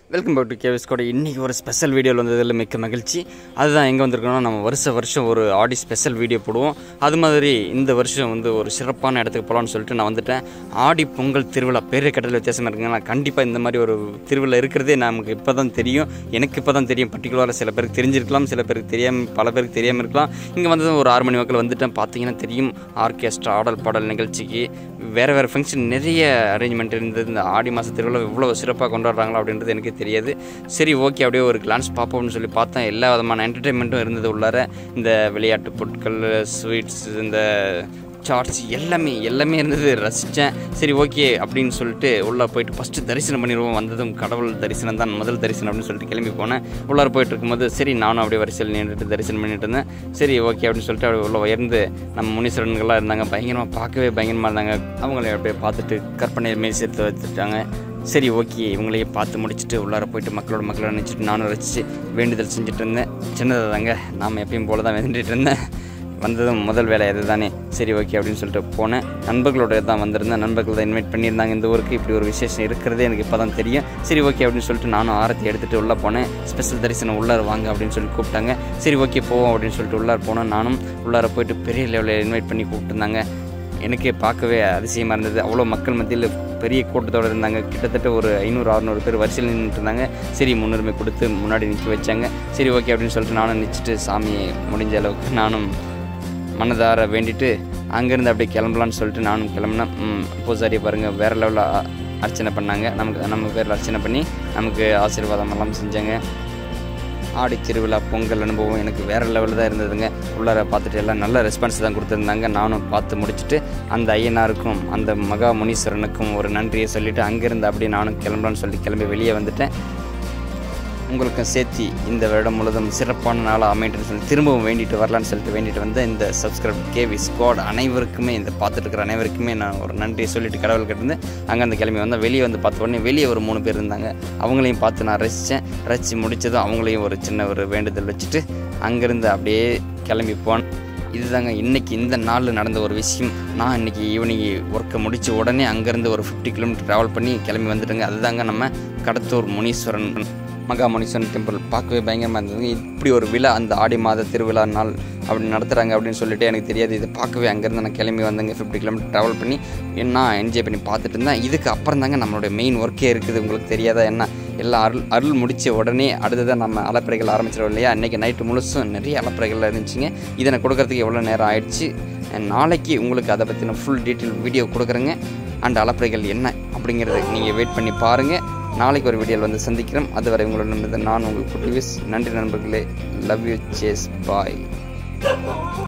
welcome back to கேவிஸ் கூட இன்றைக்கி ஒரு ஸ்பெஷல் வீடியோவில் வந்ததில் மிக்க மகிழ்ச்சி அதுதான் எங்கே வந்திருக்கோம்னா நம்ம வருஷ வருஷம் ஒரு ஆடி ஸ்பெஷல் வீடியோ போடுவோம் அது மாதிரி இந்த வருஷம் வந்து ஒரு சிறப்பான இடத்துக்கு போகலான்னு சொல்லிட்டு நான் வந்துட்டேன் ஆடி பொங்கல் திருவிழா பெரிய கட்டளை வித்தியாசமாக இருக்குங்க நான் கண்டிப்பாக இந்த மாதிரி ஒரு திருவிழா இருக்கிறதே நமக்கு இப்போ தான் தெரியும் எனக்கு இப்போ தான் தெரியும் பர்டிகுலராக சில பேருக்கு தெரிஞ்சிருக்கலாம் சில பேருக்கு தெரியாமல் பல பேருக்கு தெரியாமல் இருக்கலாம் இங்கே வந்ததும் ஒரு ஆறு மணி வாக்கில் வந்துட்டேன் பார்த்தீங்கன்னா தெரியும் ஆர்கெஸ்ட்ரா ஆடல் பாடல் நிகழ்ச்சிக்கு வேறு வேறு ஃபங்க்ஷன் நிறைய அரேஞ்ச்மெண்ட் இருந்தது இந்த ஆடி மாத திருவிழா இவ்வளோ சிறப்பாக கொண்டாடுறாங்களா அப்படின்றது எனக்கு தெரியாது சரி ஓகே அப்படியே ஒரு கிளான்ஸ் பார்ப்போம்னு சொல்லி பார்த்தேன் எல்லா விதமான என்டர்டெயின்மெண்ட்டும் இருந்தது உள்ளார இந்த விளையாட்டு பொருட்கள் ஸ்வீட்ஸ் இந்த சார்ட்ஸ் எல்லாமே எல்லாமே இருந்தது ரசித்தேன் சரி ஓகே அப்படின்னு சொல்லிட்டு உள்ளே போயிட்டு ஃபஸ்ட்டு தரிசனம் பண்ணிடுவோம் வந்ததும் கடவுள் தரிசனம் தான் முதல் தரிசனம் அப்படின்னு சொல்லிட்டு கிளம்பி போனேன் உள்ளார போயிட்டு இருக்கும்போது சரி நானும் அப்படியே வரிசையில் நின்றுட்டு தரிசனம் பண்ணிட்டு இருந்தேன் சரி ஓகே அப்படின்னு சொல்லிட்டு அப்படியே உள்ள உயர்ந்து நம்ம முனீஸ்வரன்கள்லாம் இருந்தாங்க பயங்கரமாக பார்க்கவே பயங்கரமாக இருந்தாங்க அவங்கள அப்படியே பார்த்துட்டு கற்பனை மேல் சேர்த்து வச்சுட்டாங்க சரி ஓகே இவங்களையே பார்த்து முடிச்சுட்டு உள்ளார போயிட்டு மக்களோட மக்களை நினச்சிட்டு நானும் ரசித்து வேண்டுதல் செஞ்சுட்டு இருந்தேன் சின்னதாக தாங்க நாம் எப்பயும் போல தான் வேண்டிட்டு இருந்தேன் வந்ததும் முதல் வேலை அது தானே சரி ஓகே அப்படின்னு சொல்லிட்டு போனேன் நண்பர்களோட தான் வந்திருந்தேன் நண்பர்கள் தான் இன்வைட் பண்ணியிருந்தாங்க இந்த ஊருக்கு இப்படி ஒரு விசேஷம் இருக்கிறதே எனக்கு இப்போ தான் தெரியும் சரி ஓகே அப்படின்னு சொல்லிட்டு நானும் ஆரத்தி எடுத்துகிட்டு உள்ளே போனேன் ஸ்பெஷல் தரிசனம் உள்ளார வாங்க அப்படின்னு சொல்லி கூப்பிட்டாங்க சரி ஓகே போவோம் அப்படின்னு சொல்லிட்டு உள்ளார போனேன் நானும் உள்ளார போயிட்டு பெரிய லெவலில் இன்வைட் பண்ணி கூப்பிட்டுருந்தாங்க எனக்கே பார்க்கவே அதிசயமாக இருந்தது அவ்வளோ மக்கள் மத்தியில் பெரிய கூட்டத்தோடு இருந்தாங்க கிட்டத்தட்ட ஒரு ஐநூறு அறநூறு பேர் வரிசையில் நின்றுட்டு இருந்தாங்க சரி முன்னுரிமை கொடுத்து முன்னாடி நிற்க வச்சாங்க சரி ஓகே அப்படின்னு சொல்லிட்டு நானும் நினச்சிட்டு சாமியை முடிஞ்ச அளவுக்கு நானும் மனதார வேண்டிட்டு அங்கேருந்து அப்படியே கிளம்பலான்னு சொல்லிட்டு நானும் கிளம்புனேன் ம், பூசாரி பாருங்கள் வேறு லெவலில் அர்ச்சனை பண்ணாங்க நமக்கு நம்ம பேரில் அர்ச்சனை பண்ணி நமக்கு ஆசீர்வாதம் எல்லாம் செஞ்சாங்க ஆடி திருவிழா பொங்கல் அனுபவம் எனக்கு வேறு லெவலில் தான் இருந்ததுங்க உள்ளார பார்த்துட்டு எல்லாம் நல்ல ரெஸ்பான்ஸ் தான் கொடுத்துருந்தாங்க நானும் பார்த்து முடிச்சுட்டு அந்த ஐயனாருக்கும் அந்த மகா முனீஸ்வரனுக்கும் ஒரு நன்றியை சொல்லிவிட்டு அங்கேருந்து அப்படியே நானும் கிளம்பலான்னு சொல்லி கிளம்பி வெளியே வந்துட்டேன் உங்களுக்கும் சேர்த்து இந்த வருடம் முழுவதும் சிறப்பான நாளாக அமைட்டுன்னு சொல்லி திரும்பவும் வேண்டிட்டு வரலான்னு சொல்லிட்டு வேண்டிட்டு வந்து இந்த சப்ஸ்கிரைப் கேவி ஸ்குவாட் அனைவருக்குமே இந்த பார்த்துட்டு இருக்கிற அனைவருக்குமே நான் ஒரு நன்றியை சொல்லிட்டு கடவுள் கிட்டேருந்து அங்கே அந்த கிளம்பி வந்தேன் வெளியே வந்து பார்த்த உடனே வெளியே ஒரு மூணு பேர் இருந்தாங்க அவங்களையும் பார்த்து நான் ரசித்தேன் ரசித்து முடித்ததும் அவங்களையும் ஒரு சின்ன ஒரு வேண்டுதல் வச்சுட்டு அங்கேருந்து அப்படியே கிளம்பி போனேன் இதுதாங்க இன்றைக்கி இந்த நாளில் நடந்த ஒரு விஷயம் நான் இன்றைக்கி ஈவினிங் ஒர்க்கை முடித்த உடனே அங்கேருந்து ஒரு ஃபிஃப்டி கிலோமீட்டர் ட்ராவல் பண்ணி கிளம்பி வந்துட்டேங்க அதுதாங்க நம்ம கடத்தூர் முனீஸ்வரன் மகா முனீஸ்வரன் டெம்பிள் பார்க்கவே பயங்கரமாக இருந்ததுங்க இப்படி ஒரு விழா அந்த ஆடி மாத திருவிழா நாள் அப்படி நடத்துகிறாங்க அப்படின்னு சொல்லிட்டு எனக்கு தெரியாது இதை பார்க்கவே அங்கேருந்து நான் கிளம்பி வந்தேங்க ஃபிஃப்டி கிலோமீட்டர் ட்ராவல் பண்ணி என்ன என்ஜாய் பண்ணி பார்த்துட்டு இருந்தேன் இதுக்கு அப்புறம் தாங்க நம்மளுடைய மெயின் ஒர்க்கே இருக்குது உங்களுக்கு தெரியாதா என்ன எல்லாம் அருள் அருள் முடித்த உடனே அடுத்ததான் நம்ம அலப்பறைகள் ஆரம்பிச்சிடும் இல்லையா இன்றைக்கி நைட்டு முழுசும் நிறைய அலப்பறைகள் இருந்துச்சுங்க இதை நான் கொடுக்கறதுக்கு எவ்வளோ நேரம் ஆயிடுச்சு நாளைக்கு உங்களுக்கு அதை பற்றின ஃபுல் டீட்டெயில் வீடியோ கொடுக்குறேங்க அண்ட் அலப்பறைகள் என்ன அப்படிங்கிறத நீங்கள் வெயிட் பண்ணி பாருங்கள் நாளைக்கு ஒரு வீடியோவில் வந்து சந்திக்கிறோம் அதுவரை உங்களிடம் நான் உங்களுக்கு குட்டிவிஸ் நன்றி நண்பர்களே லவ் யூ சேஸ் பாய்